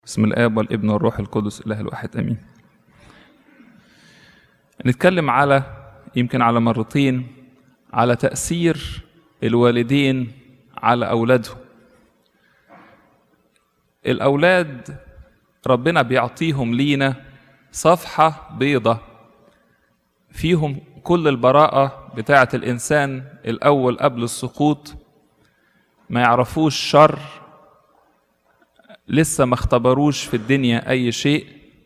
بسم الآب والابن والروح القدس إله الواحد آمين. نتكلم على يمكن على مرتين على تأثير الوالدين على أولادهم. الأولاد ربنا بيعطيهم لينا صفحة بيضة فيهم كل البراءة بتاعة الإنسان الأول قبل السقوط ما يعرفوش شر لسه ما اختبروش في الدنيا أي شيء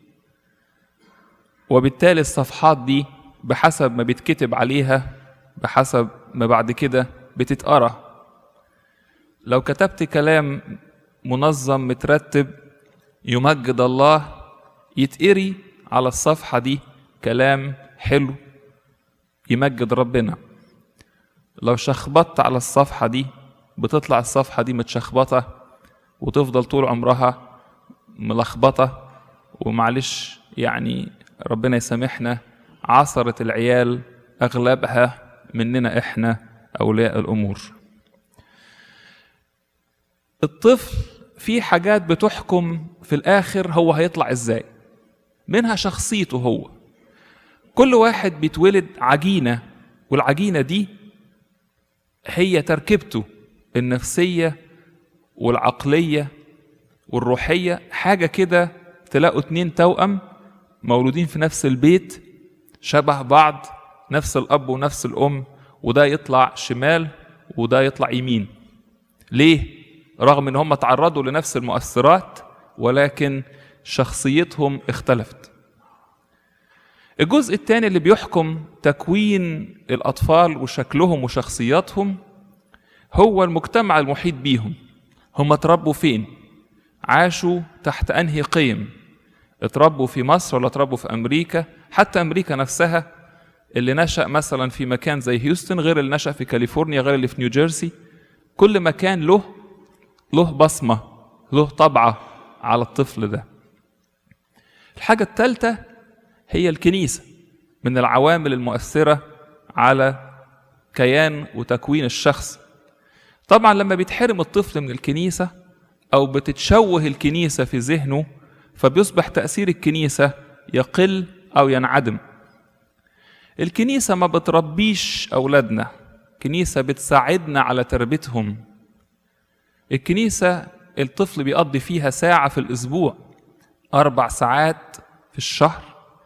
وبالتالي الصفحات دي بحسب ما بيتكتب عليها بحسب ما بعد كده بتتقرا لو كتبت كلام منظم مترتب يمجد الله يتقري على الصفحة دي كلام حلو يمجد ربنا لو شخبطت على الصفحة دي بتطلع الصفحة دي متشخبطة وتفضل طول عمرها ملخبطة ومعلش يعني ربنا يسامحنا عصرت العيال أغلبها مننا إحنا أولياء الأمور الطفل في حاجات بتحكم في الآخر هو هيطلع إزاي منها شخصيته هو كل واحد بيتولد عجينة والعجينة دي هي تركيبته النفسية والعقلية والروحية حاجة كده تلاقوا اتنين توأم مولودين في نفس البيت شبه بعض نفس الأب ونفس الأم وده يطلع شمال وده يطلع يمين ليه؟ رغم ان هم تعرضوا لنفس المؤثرات ولكن شخصيتهم اختلفت الجزء الثاني اللي بيحكم تكوين الأطفال وشكلهم وشخصياتهم هو المجتمع المحيط بيهم هم اتربوا فين عاشوا تحت انهي قيم اتربوا في مصر ولا اتربوا في امريكا حتى امريكا نفسها اللي نشا مثلا في مكان زي هيوستن غير اللي نشا في كاليفورنيا غير اللي في نيوجيرسي كل مكان له له بصمه له طبعه على الطفل ده الحاجه الثالثه هي الكنيسه من العوامل المؤثره على كيان وتكوين الشخص طبعا لما بيتحرم الطفل من الكنيسة أو بتتشوه الكنيسة في ذهنه فبيصبح تأثير الكنيسة يقل أو ينعدم الكنيسة ما بتربيش أولادنا الكنيسة بتساعدنا على تربيتهم الكنيسة الطفل بيقضي فيها ساعة في الأسبوع أربع ساعات في الشهر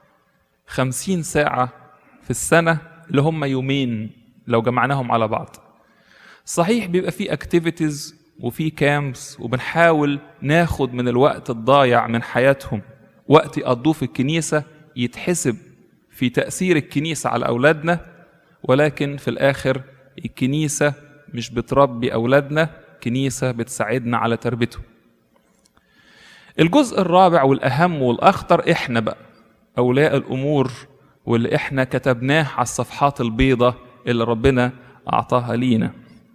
خمسين ساعة في السنة اللي هم يومين لو جمعناهم على بعض صحيح بيبقى في اكتيفيتيز وفي كامبس وبنحاول ناخد من الوقت الضايع من حياتهم وقت يقضوه في الكنيسة يتحسب في تأثير الكنيسة على أولادنا ولكن في الآخر الكنيسة مش بتربي أولادنا كنيسة بتساعدنا على تربيتهم الجزء الرابع والأهم والأخطر إحنا بقى أولياء الأمور واللي إحنا كتبناه على الصفحات البيضة اللي ربنا أعطاها لينا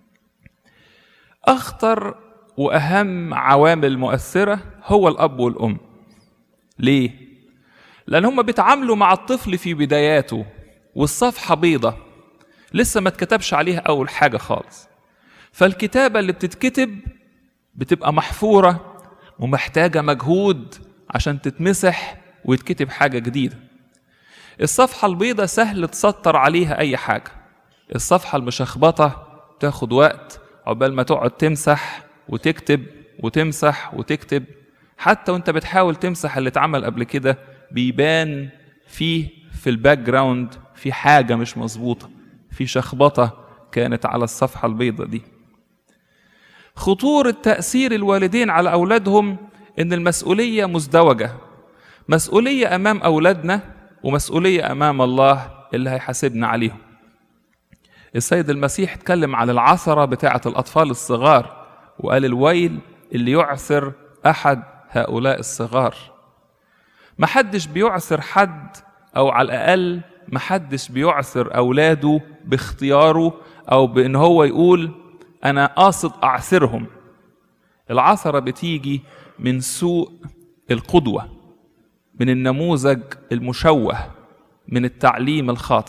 أخطر وأهم عوامل مؤثرة هو الأب والأم. ليه؟ لأن هم بيتعاملوا مع الطفل في بداياته والصفحة بيضة لسه ما اتكتبش عليها أول حاجة خالص. فالكتابة اللي بتتكتب بتبقى محفورة ومحتاجة مجهود عشان تتمسح ويتكتب حاجة جديدة. الصفحة البيضة سهل تسطر عليها أي حاجة. الصفحة المشخبطة تاخد وقت عقبال ما تقعد تمسح وتكتب وتمسح وتكتب حتى وانت بتحاول تمسح اللي اتعمل قبل كده بيبان فيه في الباك جراوند في حاجة مش مظبوطة في شخبطة كانت على الصفحة البيضة دي خطورة تأثير الوالدين على أولادهم إن المسؤولية مزدوجة مسؤولية أمام أولادنا ومسؤولية أمام الله اللي هيحاسبنا عليهم السيد المسيح اتكلم عن العثرة بتاعة الأطفال الصغار وقال الويل اللي يعثر أحد هؤلاء الصغار محدش بيعثر حد أو على الأقل محدش بيعثر أولاده باختياره أو بإن هو يقول أنا قاصد أعثرهم العثرة بتيجي من سوء القدوة من النموذج المشوه من التعليم الخاطئ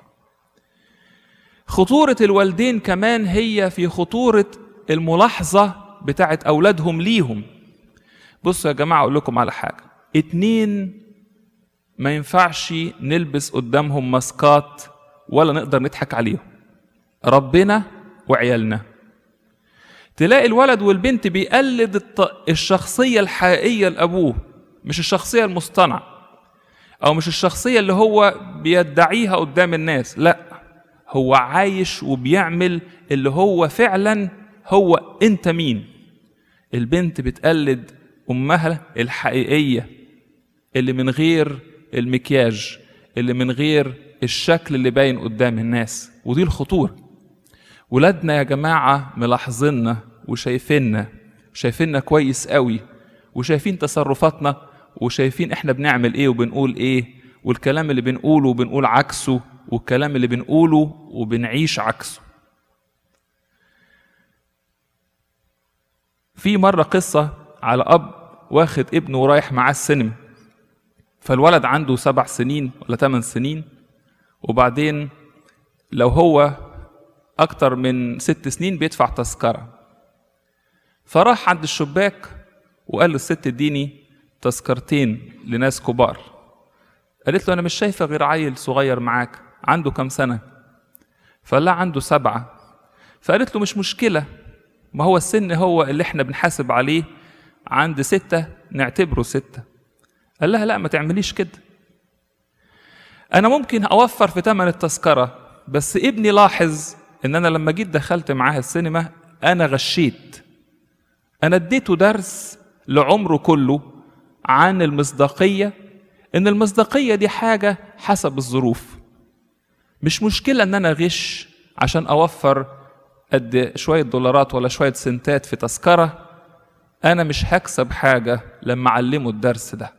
خطورة الوالدين كمان هي في خطورة الملاحظة بتاعت أولادهم ليهم بصوا يا جماعة أقول لكم على حاجة اتنين ما ينفعش نلبس قدامهم ماسكات ولا نقدر نضحك عليهم ربنا وعيالنا تلاقي الولد والبنت بيقلد الط- الشخصية الحقيقية لأبوه مش الشخصية المصطنعة أو مش الشخصية اللي هو بيدعيها قدام الناس لا هو عايش وبيعمل اللي هو فعلا هو أنت مين البنت بتقلد أمها الحقيقية اللي من غير المكياج اللي من غير الشكل اللي باين قدام الناس ودي الخطورة ولادنا يا جماعة ملاحظيننا وشايفيننا شايفيننا كويس قوي وشايفين تصرفاتنا وشايفين احنا بنعمل ايه وبنقول ايه والكلام اللي بنقوله وبنقول عكسه والكلام اللي بنقوله وبنعيش عكسه في مرة قصة على أب واخد ابنه ورايح معاه السينما فالولد عنده سبع سنين ولا ثمان سنين وبعدين لو هو أكتر من ست سنين بيدفع تذكرة فراح عند الشباك وقال للست اديني تذكرتين لناس كبار قالت له أنا مش شايفة غير عيل صغير معاك عنده كام سنة فقال لها عنده سبعة فقالت له مش مشكلة ما هو السن هو اللي احنا بنحاسب عليه عند ستة نعتبره ستة قال لها لا ما تعمليش كده انا ممكن اوفر في ثمن التذكره بس ابني لاحظ ان انا لما جيت دخلت معاه السينما انا غشيت انا اديته درس لعمره كله عن المصداقيه ان المصداقيه دي حاجه حسب الظروف مش مشكله ان انا غش عشان اوفر قد شويه دولارات ولا شويه سنتات في تذكره انا مش هكسب حاجه لما اعلمه الدرس ده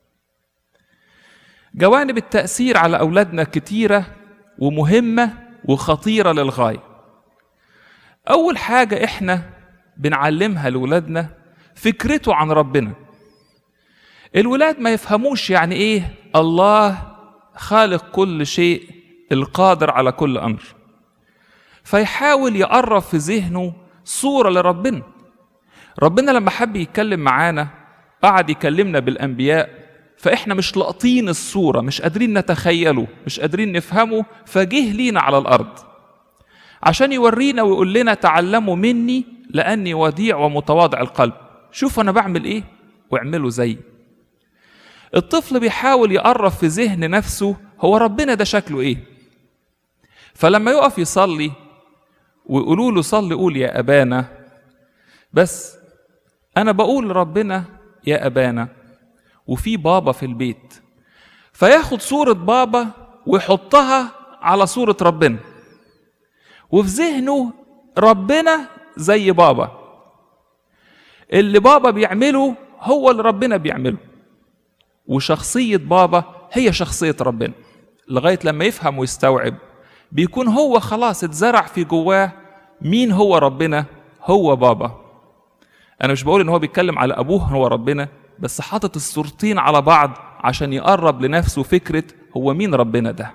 جوانب التأثير على أولادنا كتيرة ومهمة وخطيرة للغاية. أول حاجة إحنا بنعلمها لولادنا فكرته عن ربنا. الولاد ما يفهموش يعني إيه الله خالق كل شيء القادر على كل أمر. فيحاول يقرب في ذهنه صورة لربنا. ربنا لما حب يتكلم معانا قعد يكلمنا بالأنبياء فاحنا مش لاقطين الصوره مش قادرين نتخيله مش قادرين نفهمه فجه لينا على الارض عشان يورينا ويقول لنا تعلموا مني لاني وديع ومتواضع القلب شوف انا بعمل ايه واعملوا زي الطفل بيحاول يقرب في ذهن نفسه هو ربنا ده شكله ايه فلما يقف يصلي ويقولوا له صلي قول يا ابانا بس انا بقول لربنا يا ابانا وفي بابا في البيت فياخد صورة بابا ويحطها على صورة ربنا وفي ذهنه ربنا زي بابا اللي بابا بيعمله هو اللي ربنا بيعمله وشخصية بابا هي شخصية ربنا لغاية لما يفهم ويستوعب بيكون هو خلاص اتزرع في جواه مين هو ربنا هو بابا انا مش بقول ان هو بيتكلم على ابوه هو ربنا بس حاطط الصورتين على بعض عشان يقرب لنفسه فكرة هو مين ربنا ده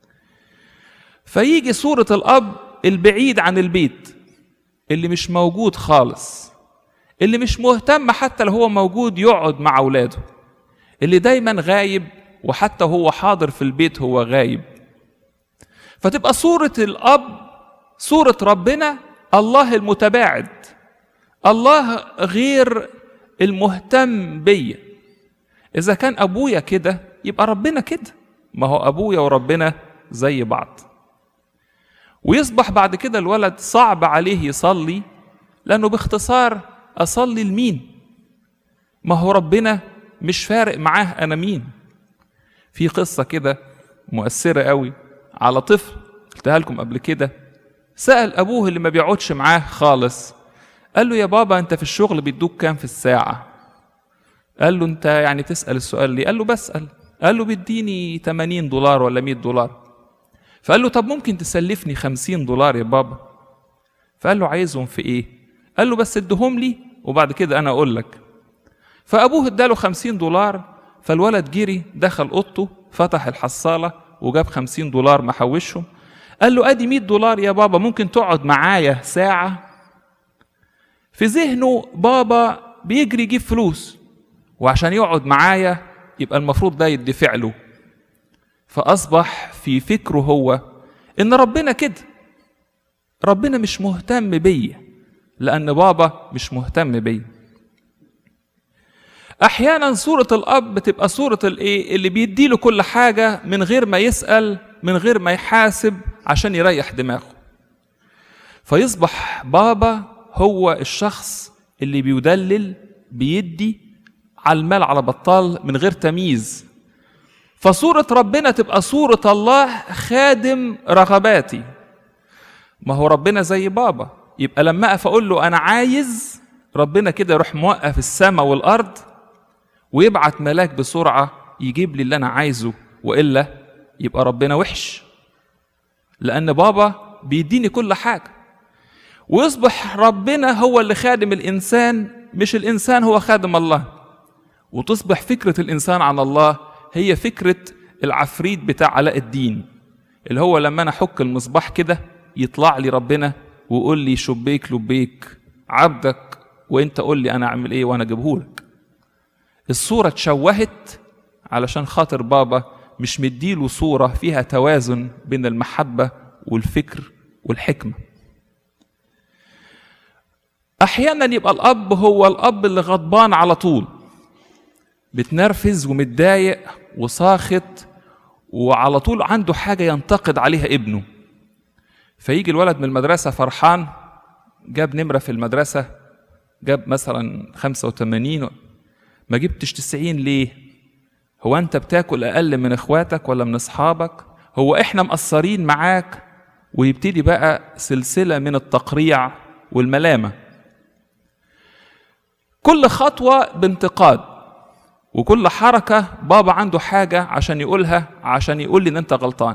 فيجي صورة الأب البعيد عن البيت اللي مش موجود خالص اللي مش مهتم حتى لو هو موجود يقعد مع أولاده اللي دايما غايب وحتى هو حاضر في البيت هو غايب فتبقى صورة الأب صورة ربنا الله المتباعد الله غير المهتم بيا اذا كان ابويا كده يبقى ربنا كده ما هو ابويا وربنا زي بعض ويصبح بعد كده الولد صعب عليه يصلي لانه باختصار اصلي لمين ما هو ربنا مش فارق معاه انا مين في قصه كده مؤثره قوي على طفل قلتها لكم قبل كده سال ابوه اللي ما بيقعدش معاه خالص قال له يا بابا انت في الشغل بيدوك كام في الساعة قال له انت يعني تسأل السؤال ليه قال له بسأل قال له بيديني 80 دولار ولا 100 دولار فقال له طب ممكن تسلفني 50 دولار يا بابا فقال له عايزهم في ايه قال له بس ادهم لي وبعد كده انا اقول لك فابوه اداله 50 دولار فالولد جري دخل اوضته فتح الحصالة وجاب 50 دولار محوشهم قال له ادي 100 دولار يا بابا ممكن تقعد معايا ساعة في ذهنه بابا بيجري يجيب فلوس وعشان يقعد معايا يبقى المفروض ده يدفع له فأصبح في فكره هو إن ربنا كده ربنا مش مهتم بيا لأن بابا مش مهتم بيا أحيانا صورة الأب بتبقى صورة الإيه اللي بيديله كل حاجة من غير ما يسأل من غير ما يحاسب عشان يريح دماغه فيصبح بابا هو الشخص اللي بيدلل بيدي على المال على بطال من غير تمييز فصورة ربنا تبقى صورة الله خادم رغباتي ما هو ربنا زي بابا يبقى لما اقف اقول له انا عايز ربنا كده يروح موقف السماء والارض ويبعت ملاك بسرعه يجيب لي اللي انا عايزه والا يبقى ربنا وحش لان بابا بيديني كل حاجه ويصبح ربنا هو اللي خادم الانسان مش الانسان هو خادم الله وتصبح فكره الانسان عن الله هي فكره العفريت بتاع علاء الدين اللي هو لما انا احك المصباح كده يطلع لي ربنا ويقول لي شبيك لبيك عبدك وانت قول لي انا اعمل ايه وانا اجيبهولك الصوره اتشوهت علشان خاطر بابا مش مديله صوره فيها توازن بين المحبه والفكر والحكمه احيانا يبقى الاب هو الاب اللي غضبان على طول بتنرفز ومتضايق وساخط وعلى طول عنده حاجه ينتقد عليها ابنه فيجي الولد من المدرسه فرحان جاب نمره في المدرسه جاب مثلا 85 ما جبتش 90 ليه هو انت بتاكل اقل من اخواتك ولا من اصحابك هو احنا مقصرين معاك ويبتدي بقى سلسله من التقريع والملامه كل خطوه بانتقاد وكل حركه بابا عنده حاجه عشان يقولها عشان يقول لي ان انت غلطان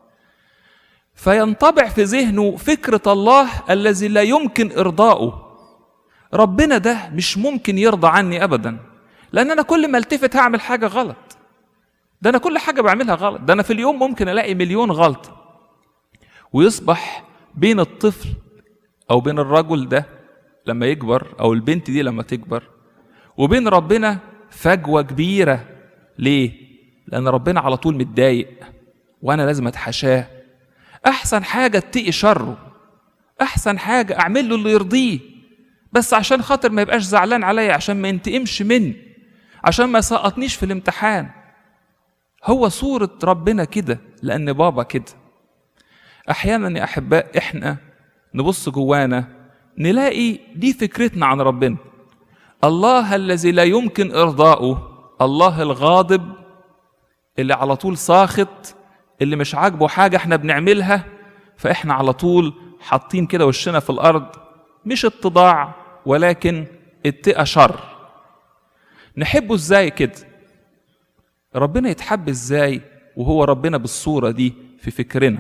فينطبع في ذهنه فكره الله الذي لا يمكن ارضاؤه ربنا ده مش ممكن يرضى عني ابدا لان انا كل ما التفت هعمل حاجه غلط ده انا كل حاجه بعملها غلط ده انا في اليوم ممكن الاقي مليون غلطه ويصبح بين الطفل او بين الرجل ده لما يكبر او البنت دي لما تكبر وبين ربنا فجوه كبيره ليه لان ربنا على طول متضايق وانا لازم اتحاشاه احسن حاجه اتقي شره احسن حاجه اعمل له اللي يرضيه بس عشان خاطر ما يبقاش زعلان عليا عشان ما ينتقمش مني عشان ما يسقطنيش في الامتحان هو صورة ربنا كده لأن بابا كده أحيانا يا أحباء إحنا نبص جوانا نلاقي دي فكرتنا عن ربنا الله الذي لا يمكن إرضاؤه الله الغاضب اللي على طول ساخط اللي مش عاجبه حاجة احنا بنعملها فإحنا على طول حاطين كده وشنا في الأرض مش اتضاع ولكن اتقى شر نحبه ازاي كده ربنا يتحب ازاي وهو ربنا بالصوره دي في فكرنا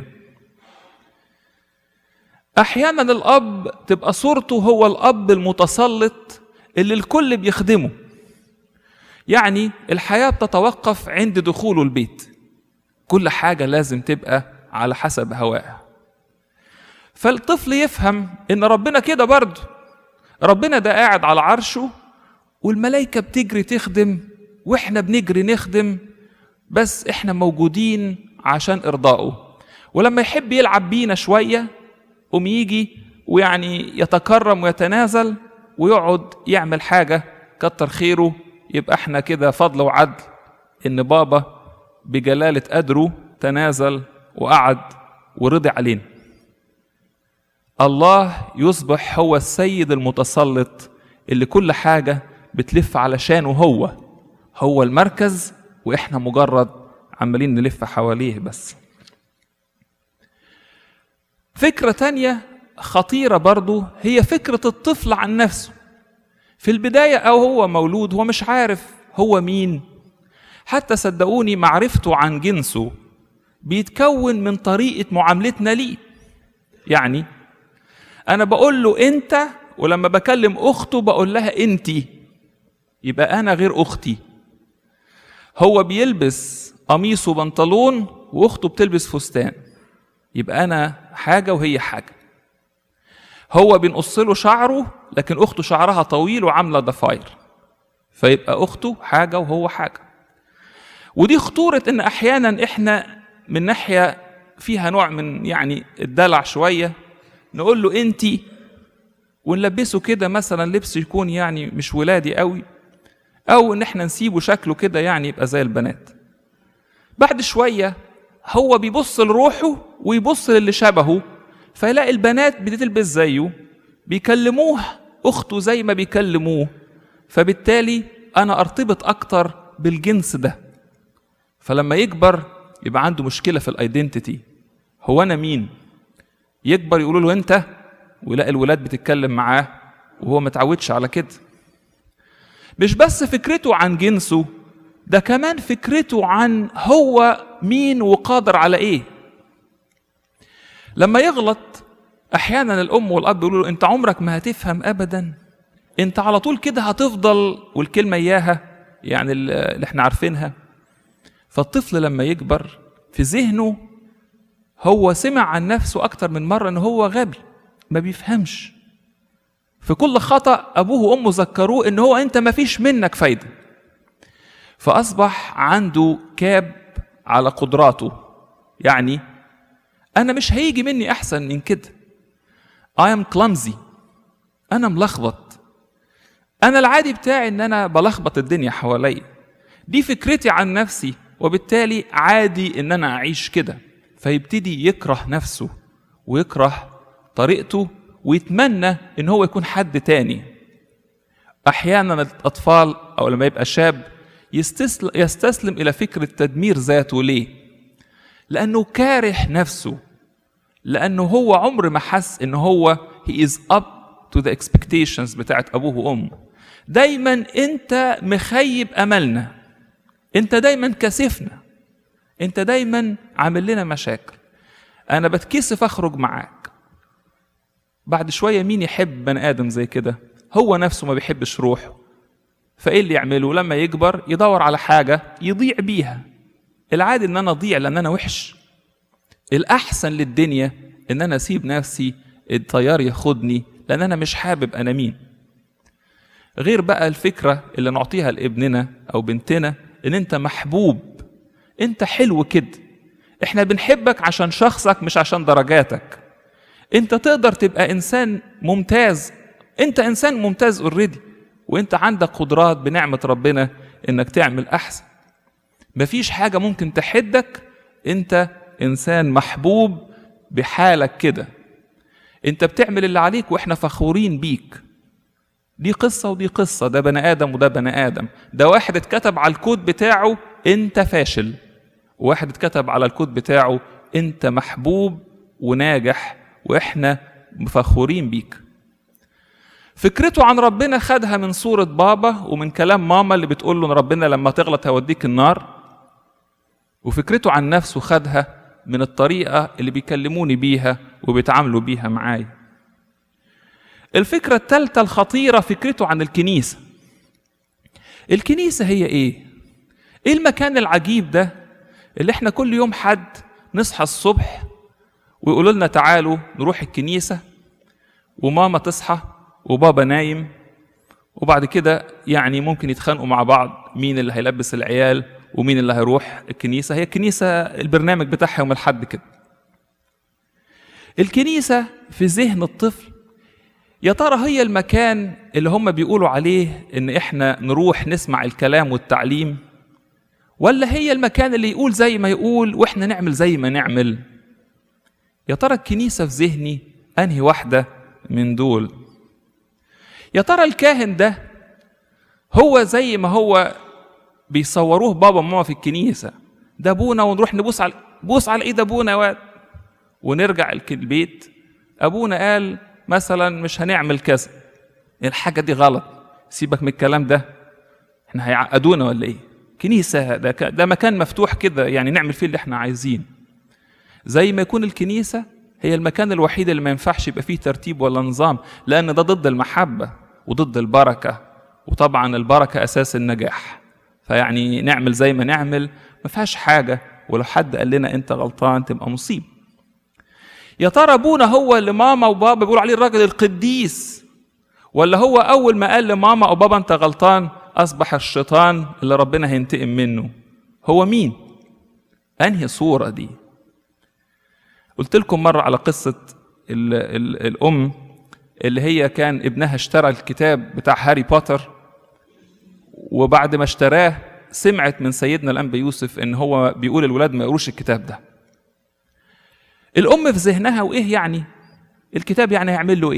احيانا الاب تبقى صورته هو الاب المتسلط اللي الكل بيخدمه يعني الحياه بتتوقف عند دخوله البيت كل حاجه لازم تبقى على حسب هواه فالطفل يفهم ان ربنا كده برضه ربنا ده قاعد على عرشه والملائكه بتجري تخدم واحنا بنجري نخدم بس احنا موجودين عشان ارضائه ولما يحب يلعب بينا شويه قوم يجي ويعني يتكرم ويتنازل ويقعد يعمل حاجه كتر خيره يبقى احنا كده فضل وعدل ان بابا بجلاله قدره تنازل وقعد ورضي علينا الله يصبح هو السيد المتسلط اللي كل حاجه بتلف علشانه هو هو المركز واحنا مجرد عمالين نلف حواليه بس فكرة تانية خطيرة برضو هي فكرة الطفل عن نفسه في البداية أو هو مولود هو مش عارف هو مين حتى صدقوني معرفته عن جنسه بيتكون من طريقة معاملتنا ليه يعني أنا بقول له أنت ولما بكلم أخته بقول لها أنتِ يبقى انا غير اختي هو بيلبس قميص وبنطلون واخته بتلبس فستان يبقى انا حاجه وهي حاجه هو بنقص له شعره لكن اخته شعرها طويل وعامله ضفاير فيبقى اخته حاجه وهو حاجه ودي خطوره ان احيانا احنا من ناحيه فيها نوع من يعني الدلع شويه نقول له انت ونلبسه كده مثلا لبس يكون يعني مش ولادي قوي او ان احنا نسيبه شكله كده يعني يبقى زي البنات بعد شويه هو بيبص لروحه ويبص للي شبهه فيلاقي البنات بتلبس زيه بيكلموه اخته زي ما بيكلموه فبالتالي انا ارتبط اكتر بالجنس ده فلما يكبر يبقى عنده مشكله في الايدنتيتي هو انا مين يكبر يقولوا له انت ويلاقي الولاد بتتكلم معاه وهو ما اتعودش على كده مش بس فكرته عن جنسه ده كمان فكرته عن هو مين وقادر على ايه لما يغلط احيانا الام والاب يقولوا له انت عمرك ما هتفهم ابدا انت على طول كده هتفضل والكلمه اياها يعني اللي احنا عارفينها فالطفل لما يكبر في ذهنه هو سمع عن نفسه اكتر من مره ان هو غبي ما بيفهمش في كل خطا ابوه وامه ذكروه ان هو انت ما فيش منك فايده فاصبح عنده كاب على قدراته يعني انا مش هيجي مني احسن من كده I am clumsy انا ملخبط انا العادي بتاعي ان انا بلخبط الدنيا حواليا دي فكرتي عن نفسي وبالتالي عادي ان انا اعيش كده فيبتدي يكره نفسه ويكره طريقته ويتمنى ان هو يكون حد تاني احيانا الاطفال او لما يبقى شاب يستسلم, يستسلم الى فكره تدمير ذاته ليه لانه كاره نفسه لانه هو عمر ما حس ان هو he is up to the expectations بتاعت ابوه وامه دايما انت مخيب املنا انت دايما كاسفنا انت دايما عامل لنا مشاكل انا بتكسف اخرج معاك بعد شويه مين يحب بني ادم زي كده هو نفسه ما بيحبش روحه فايه اللي يعمله لما يكبر يدور على حاجه يضيع بيها العادي ان انا اضيع لان انا وحش الاحسن للدنيا ان انا اسيب نفسي التيار ياخدني لان انا مش حابب انا مين غير بقى الفكره اللي نعطيها لابننا او بنتنا ان انت محبوب انت حلو كده احنا بنحبك عشان شخصك مش عشان درجاتك انت تقدر تبقى انسان ممتاز انت انسان ممتاز اوريدي وانت عندك قدرات بنعمه ربنا انك تعمل احسن مفيش حاجه ممكن تحدك انت انسان محبوب بحالك كده انت بتعمل اللي عليك واحنا فخورين بيك دي قصة ودي قصة ده بني آدم وده بني آدم ده واحد اتكتب على الكود بتاعه انت فاشل وواحد اتكتب على الكود بتاعه انت محبوب وناجح واحنا فخورين بيك فكرته عن ربنا خدها من صورة بابا ومن كلام ماما اللي بتقول له ان ربنا لما تغلط هيوديك النار وفكرته عن نفسه خدها من الطريقة اللي بيكلموني بيها وبيتعاملوا بيها معايا الفكرة الثالثة الخطيرة فكرته عن الكنيسة الكنيسة هي ايه؟ ايه المكان العجيب ده اللي احنا كل يوم حد نصحى الصبح ويقولوا لنا تعالوا نروح الكنيسة وماما تصحى وبابا نايم وبعد كده يعني ممكن يتخانقوا مع بعض مين اللي هيلبس العيال ومين اللي هيروح الكنيسة هي الكنيسة البرنامج بتاعها يوم الحد كده الكنيسة في ذهن الطفل يا ترى هي المكان اللي هم بيقولوا عليه ان احنا نروح نسمع الكلام والتعليم ولا هي المكان اللي يقول زي ما يقول واحنا نعمل زي ما نعمل يا ترى الكنيسة في ذهني انهي واحدة من دول يا ترى الكاهن ده هو زي ما هو بيصوروه بابا وماما في الكنيسة ده ابونا ونروح نبوس على بوس على ايد ابونا يا واد ونرجع البيت ابونا قال مثلا مش هنعمل كذا الحاجه دي غلط سيبك من الكلام ده احنا هيعقدونا ولا ايه كنيسه ده, ده مكان مفتوح كده يعني نعمل فيه اللي احنا عايزين زي ما يكون الكنيسه هي المكان الوحيد اللي ما ينفعش يبقى فيه ترتيب ولا نظام لان ده ضد المحبه وضد البركه وطبعا البركه اساس النجاح فيعني نعمل زي ما نعمل ما فيهاش حاجه ولو حد قال لنا انت غلطان تبقى مصيبه يا ترى ابونا هو اللي ماما وبابا بيقولوا عليه الراجل القديس ولا هو اول ما قال لماما او بابا انت غلطان اصبح الشيطان اللي ربنا هينتقم منه هو مين انهي صوره دي قلت لكم مره على قصه ال ال الام اللي هي كان ابنها اشترى الكتاب بتاع هاري بوتر وبعد ما اشتراه سمعت من سيدنا الانبا يوسف ان هو بيقول الولاد ما يقروش الكتاب ده الام في ذهنها وايه يعني الكتاب يعني هيعمل له ايه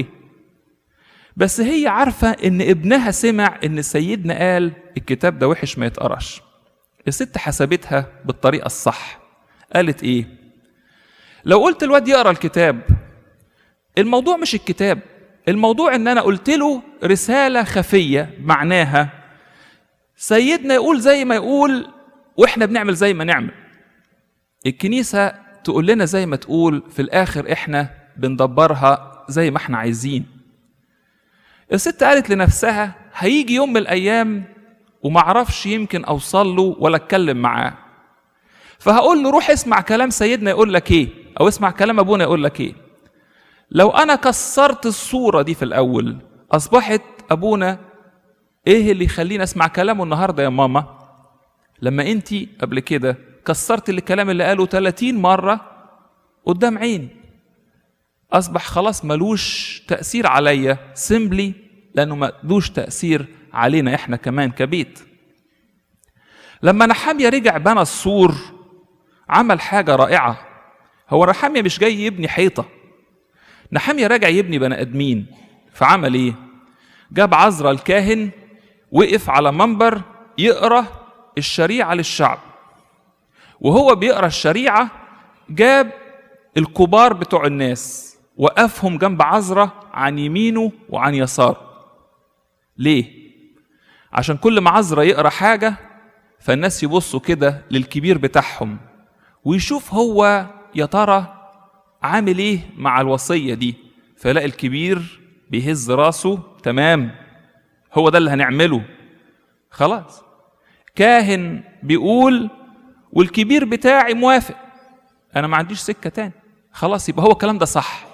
بس هي عارفه ان ابنها سمع ان سيدنا قال الكتاب ده وحش ما يتقراش الست حسبتها بالطريقه الصح قالت ايه لو قلت الواد يقرا الكتاب الموضوع مش الكتاب الموضوع ان انا قلت له رساله خفيه معناها سيدنا يقول زي ما يقول واحنا بنعمل زي ما نعمل الكنيسه تقول لنا زي ما تقول في الاخر احنا بندبرها زي ما احنا عايزين الست قالت لنفسها هيجي يوم من الايام ومعرفش يمكن اوصل له ولا اتكلم معاه فهقول له روح اسمع كلام سيدنا يقول لك ايه او اسمع كلام ابونا يقول لك ايه لو انا كسرت الصوره دي في الاول اصبحت ابونا ايه اللي يخليني اسمع كلامه النهارده يا ماما لما انت قبل كده كسرت الكلام اللي قاله 30 مره قدام عيني اصبح خلاص ملوش تاثير عليا سيمبلي لانه ملوش تاثير علينا احنا كمان كبيت لما نحامية رجع بنى السور عمل حاجة رائعة هو نحامية مش جاي يبني حيطة نحامية راجع يبني بني آدمين فعمل إيه؟ جاب عزرا الكاهن وقف على منبر يقرأ الشريعة للشعب وهو بيقرأ الشريعة جاب الكبار بتوع الناس وقفهم جنب عزرا عن يمينه وعن يساره ليه؟ عشان كل ما عزرا يقرا حاجة فالناس يبصوا كده للكبير بتاعهم ويشوف هو يا ترى عامل ايه مع الوصية دي فلاقي الكبير بيهز راسه تمام هو ده اللي هنعمله خلاص كاهن بيقول والكبير بتاعي موافق انا ما عنديش سكة تاني خلاص يبقى هو الكلام ده صح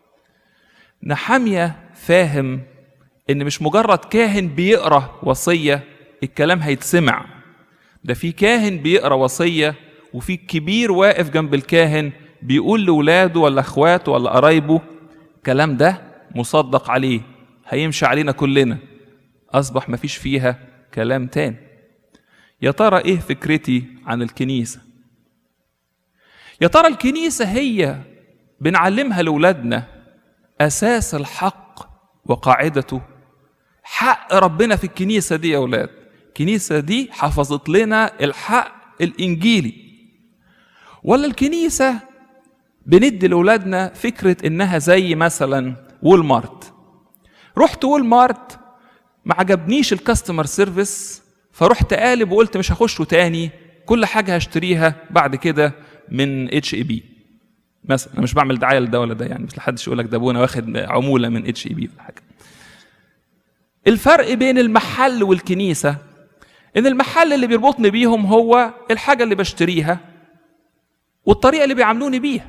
نحامية فاهم ان مش مجرد كاهن بيقرا وصيه الكلام هيتسمع ده في كاهن بيقرا وصيه وفي كبير واقف جنب الكاهن بيقول لاولاده ولا اخواته ولا قرايبه الكلام ده مصدق عليه هيمشي علينا كلنا اصبح مفيش فيها كلام تاني يا ترى ايه فكرتي عن الكنيسه يا ترى الكنيسه هي بنعلمها لاولادنا اساس الحق وقاعدته حق ربنا في الكنيسة دي يا أولاد الكنيسة دي حفظت لنا الحق الإنجيلي ولا الكنيسة بندي لأولادنا فكرة إنها زي مثلا وول مارت رحت وول مارت ما عجبنيش الكاستمر سيرفيس فرحت قالب وقلت مش هخشه تاني كل حاجة هشتريها بعد كده من اتش اي بي مثلا انا مش بعمل دعايه لده ولا ده يعني مش لحدش يقول لك ده ابونا واخد عموله من اتش اي بي ولا حاجه الفرق بين المحل والكنيسه ان المحل اللي بيربطني بيهم هو الحاجه اللي بشتريها والطريقه اللي بيعاملوني بيها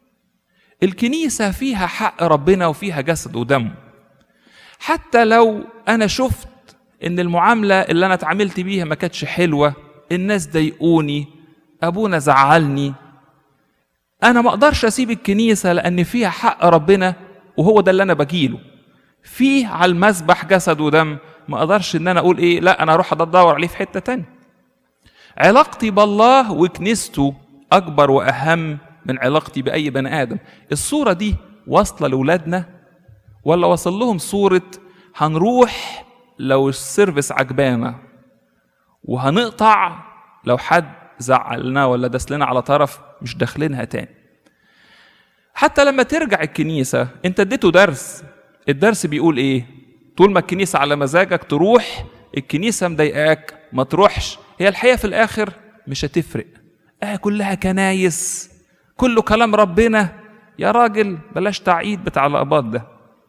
الكنيسه فيها حق ربنا وفيها جسد ودم حتى لو انا شفت ان المعامله اللي انا اتعاملت بيها ما كانتش حلوه الناس ضايقوني ابونا زعلني انا ما اقدرش اسيب الكنيسه لان فيها حق ربنا وهو ده اللي انا بجيله فيه على المذبح جسد ودم ما اقدرش ان انا اقول ايه لا انا اروح ادور عليه في حته تانية علاقتي بالله وكنيسته اكبر واهم من علاقتي باي بني ادم الصوره دي واصله لاولادنا ولا وصل لهم صوره هنروح لو السيرفيس عجبانا وهنقطع لو حد زعلنا ولا داس لنا على طرف مش داخلينها تاني حتى لما ترجع الكنيسة انت اديته درس الدرس بيقول ايه طول ما الكنيسة على مزاجك تروح الكنيسة مضايقاك ما تروحش هي الحقيقة في الآخر مش هتفرق اه كلها كنايس كله كلام ربنا يا راجل بلاش تعقيد بتاع الأباط ده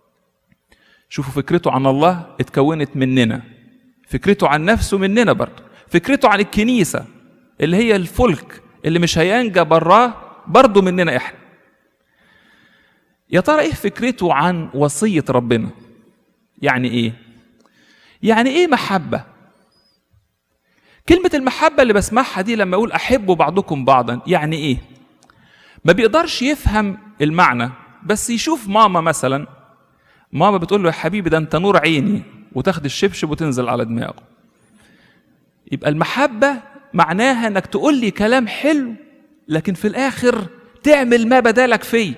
شوفوا فكرته عن الله اتكونت مننا فكرته عن نفسه مننا برضه فكرته عن الكنيسة اللي هي الفلك اللي مش هينجى براه برضه مننا احنا يا ترى ايه فكرته عن وصية ربنا يعني ايه يعني ايه محبة كلمة المحبة اللي بسمعها دي لما أقول أحبوا بعضكم بعضا يعني إيه؟ ما بيقدرش يفهم المعنى بس يشوف ماما مثلا ماما بتقول له يا حبيبي ده أنت نور عيني وتاخد الشبشب وتنزل على دماغه يبقى المحبة معناها انك تقول لي كلام حلو لكن في الاخر تعمل ما بدالك فيه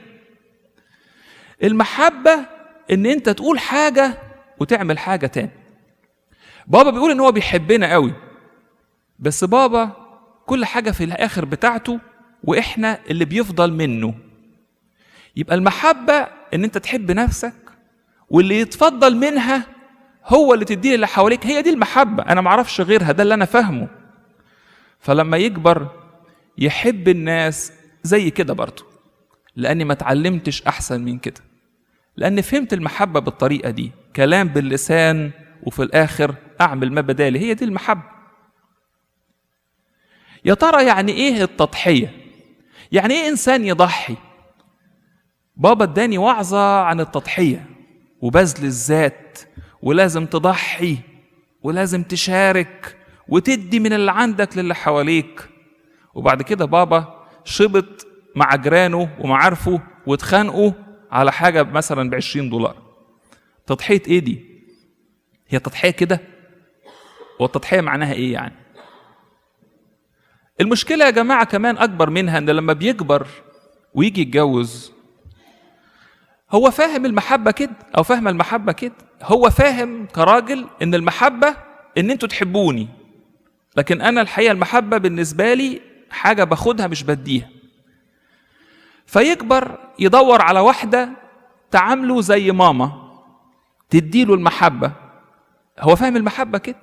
المحبة ان انت تقول حاجة وتعمل حاجة تاني بابا بيقول ان هو بيحبنا قوي بس بابا كل حاجة في الاخر بتاعته واحنا اللي بيفضل منه يبقى المحبة ان انت تحب نفسك واللي يتفضل منها هو اللي تديه اللي حواليك هي دي المحبة أنا معرفش غيرها ده اللي أنا فاهمه فلما يكبر يحب الناس زي كده برضه لأني ما اتعلمتش أحسن من كده لأني فهمت المحبة بالطريقة دي كلام باللسان وفي الآخر أعمل ما بدالي هي دي المحبة يا ترى يعني إيه التضحية يعني إيه إنسان يضحي بابا اداني وعظة عن التضحية وبذل الذات ولازم تضحي ولازم تشارك وتدي من اللي عندك للي حواليك وبعد كده بابا شبط مع جيرانه ومعارفه واتخانقوا على حاجة مثلا ب 20 دولار تضحية ايه دي؟ هي تضحية كده؟ والتضحية معناها ايه يعني؟ المشكلة يا جماعة كمان أكبر منها إن لما بيكبر ويجي يتجوز هو فاهم المحبة كده أو فاهم المحبة كده هو فاهم كراجل إن المحبة إن أنتوا تحبوني لكن أنا الحقيقة المحبة بالنسبة لي حاجة باخدها مش بديها فيكبر يدور على واحدة تعامله زي ماما تديله المحبة هو فاهم المحبة كده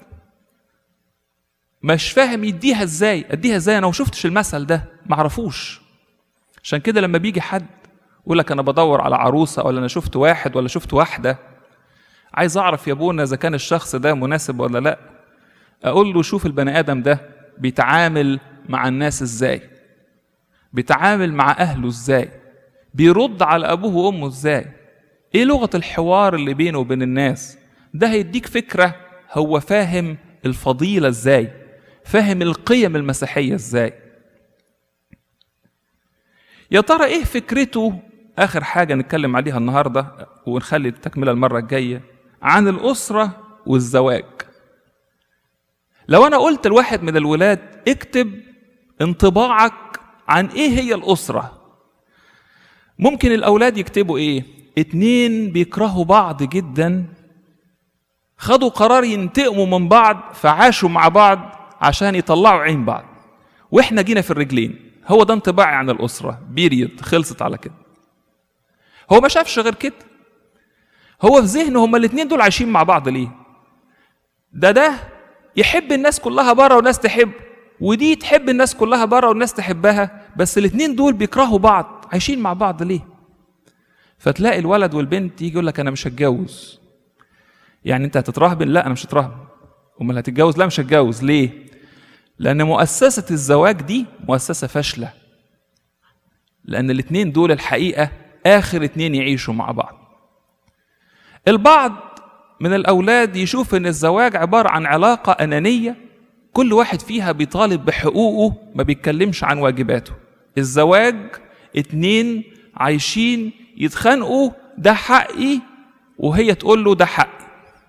مش فاهم يديها ازاي اديها ازاي انا ما شفتش المثل ده معرفوش عشان كده لما بيجي حد يقول لك انا بدور على عروسه ولا انا شفت واحد ولا شفت واحده عايز اعرف يا ابونا اذا كان الشخص ده مناسب ولا لا اقول له شوف البني ادم ده بيتعامل مع الناس ازاي بيتعامل مع اهله ازاي بيرد على ابوه وامه ازاي ايه لغه الحوار اللي بينه وبين الناس ده هيديك فكره هو فاهم الفضيله ازاي فاهم القيم المسيحيه ازاي يا ترى ايه فكرته اخر حاجه نتكلم عليها النهارده ونخلي التكمله المره الجايه عن الاسره والزواج لو انا قلت لواحد من الولاد اكتب انطباعك عن ايه هي الاسره ممكن الاولاد يكتبوا ايه اتنين بيكرهوا بعض جدا خدوا قرار ينتقموا من بعض فعاشوا مع بعض عشان يطلعوا عين بعض واحنا جينا في الرجلين هو ده انطباعي عن الاسره بيريد خلصت على كده هو ما شافش غير كده هو في ذهنه هما الاثنين دول عايشين مع بعض ليه ده ده يحب الناس كلها بره والناس تحب ودي تحب الناس كلها بره والناس تحبها بس الاثنين دول بيكرهوا بعض عايشين مع بعض ليه فتلاقي الولد والبنت يجي يقول لك انا مش هتجوز يعني انت هتترهبن لا انا مش هترهبن امال هتتجوز لا مش هتجوز ليه لان مؤسسه الزواج دي مؤسسه فاشله لان الاثنين دول الحقيقه اخر اتنين يعيشوا مع بعض البعض من الاولاد يشوف ان الزواج عباره عن علاقه انانيه كل واحد فيها بيطالب بحقوقه ما بيتكلمش عن واجباته الزواج اتنين عايشين يتخانقوا ده حقي وهي تقول له ده حقي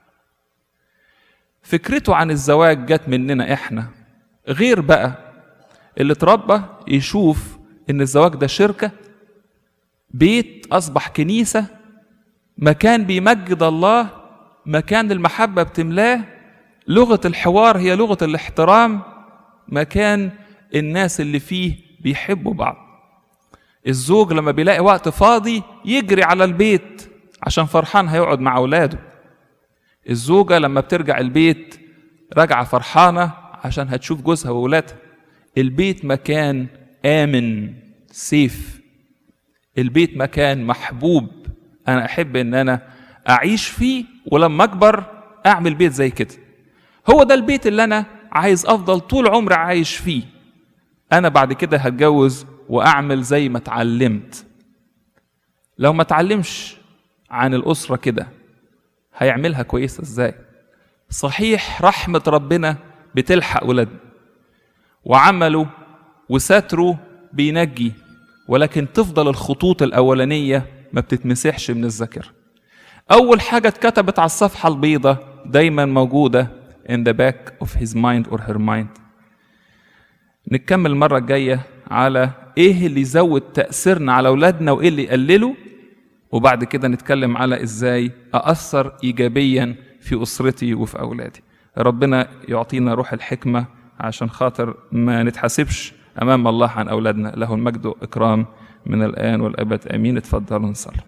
فكرته عن الزواج جت مننا احنا غير بقى اللي اتربى يشوف ان الزواج ده شركه بيت اصبح كنيسه مكان بيمجد الله مكان المحبه بتملاه لغه الحوار هي لغه الاحترام مكان الناس اللي فيه بيحبوا بعض الزوج لما بيلاقي وقت فاضي يجري على البيت عشان فرحان هيقعد مع اولاده الزوجه لما بترجع البيت راجعه فرحانه عشان هتشوف جوزها وولادها البيت مكان امن سيف البيت مكان محبوب انا احب ان انا اعيش فيه ولما اكبر اعمل بيت زي كده هو ده البيت اللي انا عايز افضل طول عمري عايش فيه انا بعد كده هتجوز واعمل زي ما اتعلمت لو ما اتعلمش عن الاسره كده هيعملها كويسه ازاي صحيح رحمه ربنا بتلحق ولادنا وعمله وستره بينجي ولكن تفضل الخطوط الأولانية ما بتتمسحش من الذاكرة أول حاجة اتكتبت على الصفحة البيضاء دايما موجودة in the back of his mind or her mind نكمل المرة الجاية على ايه اللي يزود تأثيرنا على أولادنا وايه اللي يقلله وبعد كده نتكلم على ازاي أأثر إيجابيا في أسرتي وفي أولادي ربنا يعطينا روح الحكمة عشان خاطر ما نتحاسبش أمام الله عن أولادنا له المجد والإكرام من الآن والأبد آمين اتفضلوا نصلي